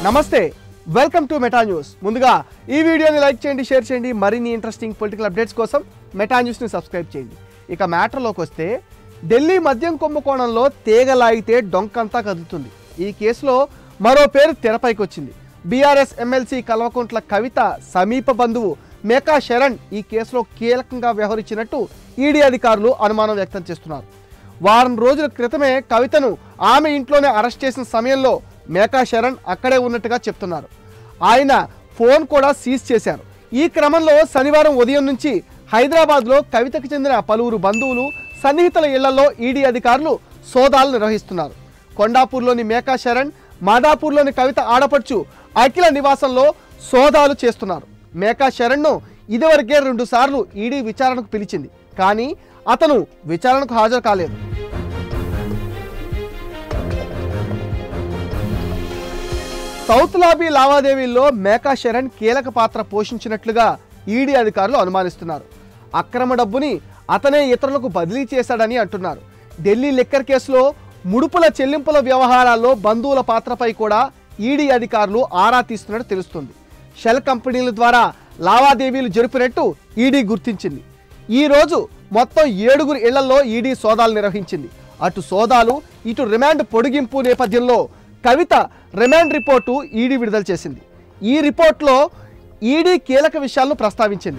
నమస్తే welcome to meta news ముందుగా ఈ వీడియోని లైక్ చేయండి షేర్ చేయండి మరిన్ని ఇంట్రెస్టింగ్ పొలిటికల్ అప్డేట్స్ కోసం మెటా న్యూస్ని సబ్స్క్రైబ్ చేయండి ఇక మ్యాటర్లోకి వస్తే ఢిల్లీ మద్యం కుంభకోణంలో తీగ లాగితే డొంకంతా కదులుతుంది ఈ కేసులో మరో పేరు తెరపైకి వచ్చింది బీఆర్ఎస్ ఎమ్మెల్సీ కల్వకుంట్ల కవిత సమీప బంధువు మేకా శరణ్ ఈ కేసులో కీలకంగా వ్యవహరించినట్టు ఈడీ అధికారులు అనుమానం వ్యక్తం చేస్తున్నారు వారం రోజుల క్రితమే కవితను ఆమె ఇంట్లోనే అరెస్ట్ చేసిన సమయంలో మేకా శరణ్ అక్కడే ఉన్నట్టుగా చెప్తున్నారు ఆయన ఫోన్ కూడా సీజ్ చేశారు ఈ క్రమంలో శనివారం ఉదయం నుంచి హైదరాబాద్లో కవితకు చెందిన పలువురు బంధువులు సన్నిహితుల ఇళ్లలో ఈడీ అధికారులు సోదాలు నిర్వహిస్తున్నారు కొండాపూర్లోని మేకా శరణ్ మాదాపూర్లోని కవిత ఆడపడుచు అఖిల నివాసంలో సోదాలు చేస్తున్నారు మేకా శరణ్ను ఇదివరకే రెండు సార్లు ఈడీ విచారణకు పిలిచింది కానీ అతను విచారణకు హాజరు కాలేదు సౌత్ లాబీ లావాదేవీల్లో మేకా శరణ్ కీలక పాత్ర పోషించినట్లుగా ఈడీ అధికారులు అనుమానిస్తున్నారు అక్రమ డబ్బుని అతనే ఇతరులకు బదిలీ చేశాడని అంటున్నారు ఢిల్లీ లిక్కర్ కేసులో ముడుపుల చెల్లింపుల వ్యవహారాల్లో బంధువుల పాత్రపై కూడా ఈడీ అధికారులు ఆరా తీస్తున్నట్టు తెలుస్తుంది షెల్ కంపెనీల ద్వారా లావాదేవీలు జరిపినట్టు ఈడీ గుర్తించింది ఈ రోజు మొత్తం ఏడుగురు ఇళ్లలో ఈడీ సోదాలు నిర్వహించింది అటు సోదాలు ఇటు రిమాండ్ పొడిగింపు నేపథ్యంలో కవిత రిమాండ్ రిపోర్టు ఈడీ విడుదల చేసింది ఈ రిపోర్ట్లో ఈడీ కీలక విషయాలను ప్రస్తావించింది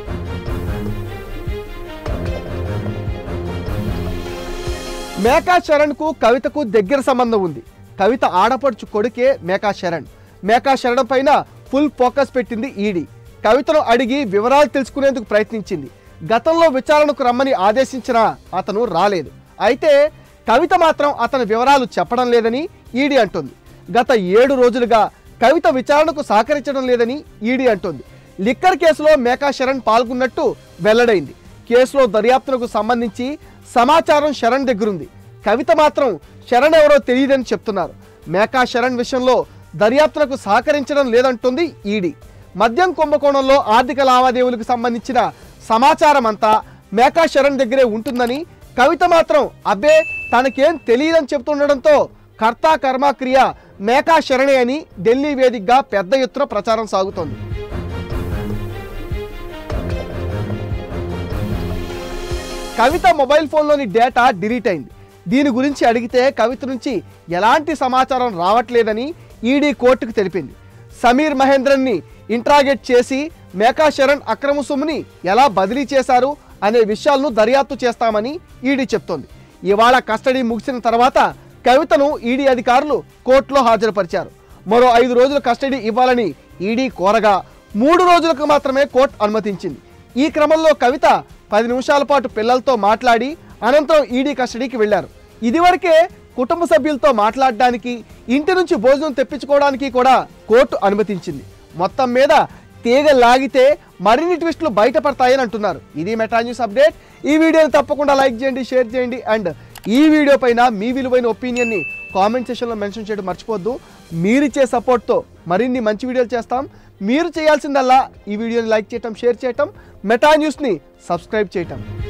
మేకా శరణ్కు కవితకు దగ్గర సంబంధం ఉంది కవిత ఆడపడుచు కొడుకే మేకా శరణ్ మేకా శరణ్ పైన ఫుల్ ఫోకస్ పెట్టింది ఈడీ కవితను అడిగి వివరాలు తెలుసుకునేందుకు ప్రయత్నించింది గతంలో విచారణకు రమ్మని ఆదేశించినా అతను రాలేదు అయితే కవిత మాత్రం అతని వివరాలు చెప్పడం లేదని ఈడీ అంటుంది గత ఏడు రోజులుగా కవిత విచారణకు సహకరించడం లేదని ఈడీ అంటుంది లిక్కర్ కేసులో మేకా శరణ్ పాల్గొన్నట్టు వెల్లడైంది కేసులో దర్యాప్తునకు సంబంధించి సమాచారం శరణ్ దగ్గరుంది కవిత మాత్రం శరణ్ ఎవరో తెలియదని చెప్తున్నారు మేకా శరణ్ విషయంలో దర్యాప్తునకు సహకరించడం లేదంటుంది ఈడీ మద్యం కుంభకోణంలో ఆర్థిక లావాదేవీలకు సంబంధించిన సమాచారం అంతా మేకా శరణ్ దగ్గరే ఉంటుందని కవిత మాత్రం అబ్బే తనకేం తెలియదని చెప్తుండడంతో కర్త కర్మ క్రియ మేకా శరణే అని ఢిల్లీ వేదికగా పెద్ద ఎత్తున ప్రచారం సాగుతోంది కవిత మొబైల్ ఫోన్లోని డేటా డిలీట్ అయింది దీని గురించి అడిగితే కవిత నుంచి ఎలాంటి సమాచారం రావట్లేదని ఈడీ కోర్టుకు తెలిపింది సమీర్ మహేంద్రన్ని ఇంట్రాగేట్ చేసి మేకా శరణ్ అక్రమ సొమ్ముని ఎలా బదిలీ చేశారు అనే విషయాలను దర్యాప్తు చేస్తామని ఈడీ చెప్తోంది ఇవాళ కస్టడీ ముగిసిన తర్వాత కవితను ఈడీ అధికారులు కోర్టులో హాజరుపరిచారు మరో ఐదు రోజుల కస్టడీ ఇవ్వాలని ఈడీ కోరగా మూడు రోజులకు మాత్రమే కోర్టు అనుమతించింది ఈ క్రమంలో కవిత పది నిమిషాల పాటు పిల్లలతో మాట్లాడి అనంతరం ఈడీ కస్టడీకి వెళ్లారు ఇదివరకే కుటుంబ సభ్యులతో మాట్లాడడానికి ఇంటి నుంచి భోజనం తెప్పించుకోవడానికి కూడా కోర్టు అనుమతించింది మొత్తం మీద తీగ లాగితే మరిన్ని ట్విస్టులు బయటపడతాయని అంటున్నారు ఇది మెటా న్యూస్ అప్డేట్ ఈ వీడియోని తప్పకుండా లైక్ చేయండి షేర్ చేయండి అండ్ ఈ వీడియో పైన మీ విలువైన ఒపీనియన్ని కామెంట్ సెక్షన్లో మెన్షన్ చేయడం మర్చిపోద్దు మీరిచ్చే సపోర్ట్తో మరిన్ని మంచి వీడియోలు చేస్తాం మీరు చేయాల్సిందల్లా ఈ వీడియోని లైక్ చేయటం షేర్ చేయటం మెటా న్యూస్ని సబ్స్క్రైబ్ చేయటం